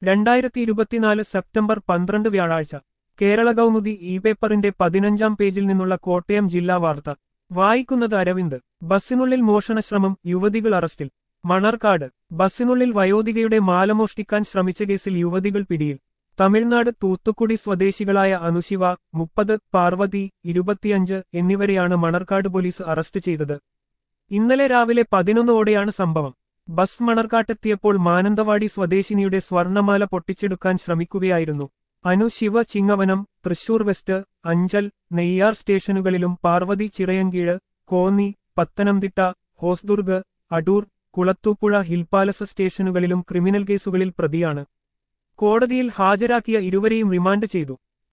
രണ്ടായിരത്തി ഇരുപത്തിനാല് സെപ്റ്റംബർ പന്ത്രണ്ട് വ്യാഴാഴ്ച കേരള കൗമുദി ഇ പേപ്പറിന്റെ പതിനഞ്ചാം പേജിൽ നിന്നുള്ള കോട്ടയം ജില്ലാ വാർത്ത വായിക്കുന്നത് അരവിന്ദ് ബസ്സിനുള്ളിൽ മോഷണശ്രമം യുവതികൾ അറസ്റ്റിൽ മണർക്കാട് ബസ്സിനുള്ളിൽ വയോധികയുടെ മാല മോഷ്ടിക്കാൻ ശ്രമിച്ച കേസിൽ യുവതികൾ പിടിയിൽ തമിഴ്നാട് തൂത്തുക്കുടി സ്വദേശികളായ അനുശിവ മുപ്പത് പാർവതി ഇരുപത്തിയഞ്ച് എന്നിവരെയാണ് മണർക്കാട് പോലീസ് അറസ്റ്റ് ചെയ്തത് ഇന്നലെ രാവിലെ പതിനൊന്നോടെയാണ് സംഭവം ബസ് മണർക്കാട്ടെത്തിയപ്പോൾ മാനന്തവാടി സ്വദേശിനിയുടെ സ്വർണമാല പൊട്ടിച്ചെടുക്കാൻ ശ്രമിക്കുകയായിരുന്നു അനു ശിവ ചിങ്ങവനം തൃശൂർ വെസ്റ്റ് അഞ്ചൽ നെയ്യാർ സ്റ്റേഷനുകളിലും പാർവതി ചിറയൻകീഴ് കോന്നി പത്തനംതിട്ട ഹോസ്ദുർഗ് അടൂർ കുളത്തൂപ്പുഴ ഹിൽപാലസ് സ്റ്റേഷനുകളിലും ക്രിമിനൽ കേസുകളിൽ പ്രതിയാണ് കോടതിയിൽ ഹാജരാക്കിയ ഇരുവരെയും റിമാൻഡ് ചെയ്തു